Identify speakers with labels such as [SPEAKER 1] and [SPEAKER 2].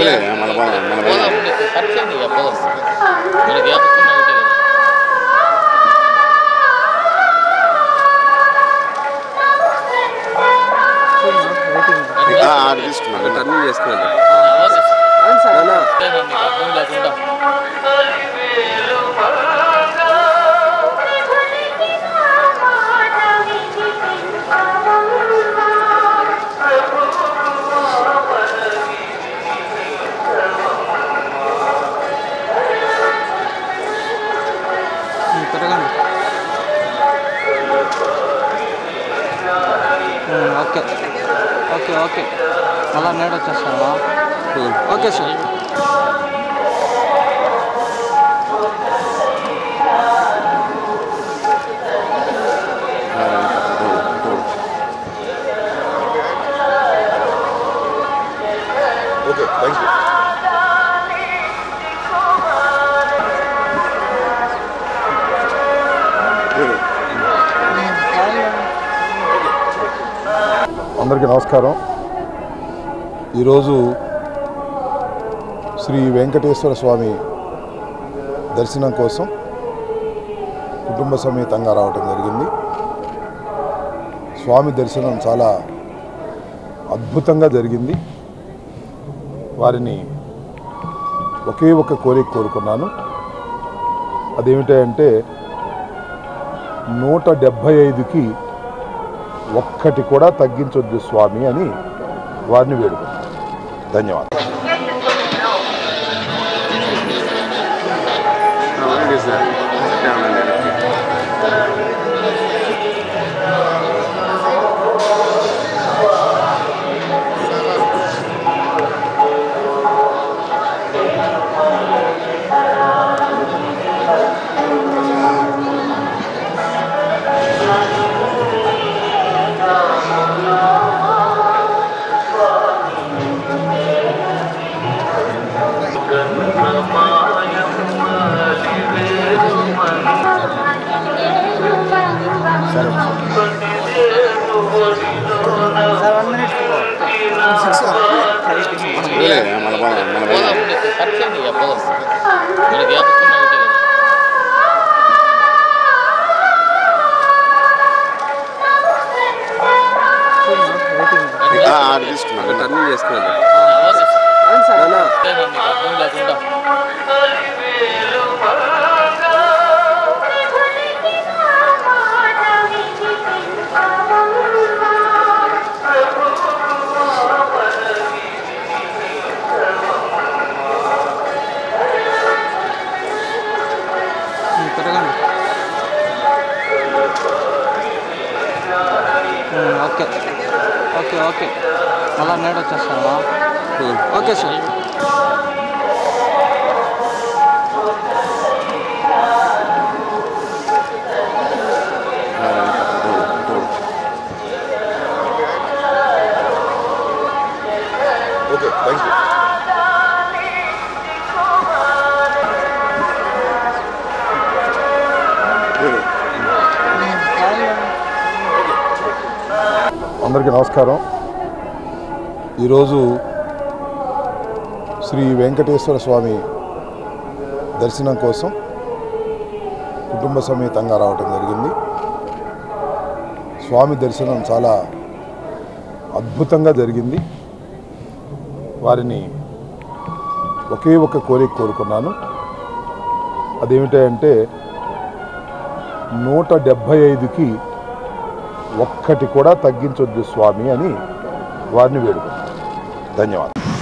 [SPEAKER 1] వదిలే మన మన మన
[SPEAKER 2] పోదాం నీకు ఖర్చు అయింది ఇక పోదాం మనకి ఏమనుకున్నా ఒకటే కదా
[SPEAKER 1] ఆడ తీసుకున్నాను
[SPEAKER 3] టర్నింగ్ చేసుకున్నాను
[SPEAKER 2] ఓకే సార్.
[SPEAKER 3] నాన్న
[SPEAKER 2] ఓకే సార్, మీకు అర్థం లేకుండా
[SPEAKER 4] తిరగండి ఓకే ఓకే ఓకే అలా నేడు వచ్చేస్తావా okay sir
[SPEAKER 1] okay thank you
[SPEAKER 5] అందరికీ నమస్కారం ఈరోజు శ్రీ వెంకటేశ్వర స్వామి దర్శనం కోసం కుటుంబ సమేతంగా రావటం జరిగింది స్వామి దర్శనం చాలా అద్భుతంగా జరిగింది వారిని ఒకే ఒక కోరిక కోరుకున్నాను అదేమిటంటే నూట డెబ్భై ఐదుకి ఒక్కటి కూడా తగ్గించొద్దు స్వామి అని వారిని వేడుకున్నాను ధన్యవాదాలు
[SPEAKER 1] అవునండి సార్ అవునండి వదిలే మన మన మన
[SPEAKER 2] పోదాం నీకు ఖర్చు అయింది ఇక పోదాం మనకి ఏమనుకున్నా ఒకటే కదా
[SPEAKER 1] ఆడ తీసుకున్నాను
[SPEAKER 3] టర్నింగ్ చేసుకున్నాను
[SPEAKER 2] ఓకే సార్.
[SPEAKER 3] నాన్న
[SPEAKER 2] ఓకే సార్, మీకు అర్థం లేకుండా
[SPEAKER 4] తిరగండి ఓకే ఓకే ఓకే అలా నేడు వచ్చేస్తావా okay sir
[SPEAKER 5] okay thank you అందరికీ నమస్కారం ఈరోజు శ్రీ వెంకటేశ్వర స్వామి దర్శనం కోసం కుటుంబ సమేతంగా రావటం జరిగింది స్వామి దర్శనం చాలా అద్భుతంగా జరిగింది వారిని ఒకే ఒక కోరిక కోరుకున్నాను అదేమిటంటే నూట డెబ్భై ఐదుకి ఒక్కటి కూడా తగ్గించొద్దు స్వామి అని వారిని వేడుకున్నాను ధన్యవాదాలు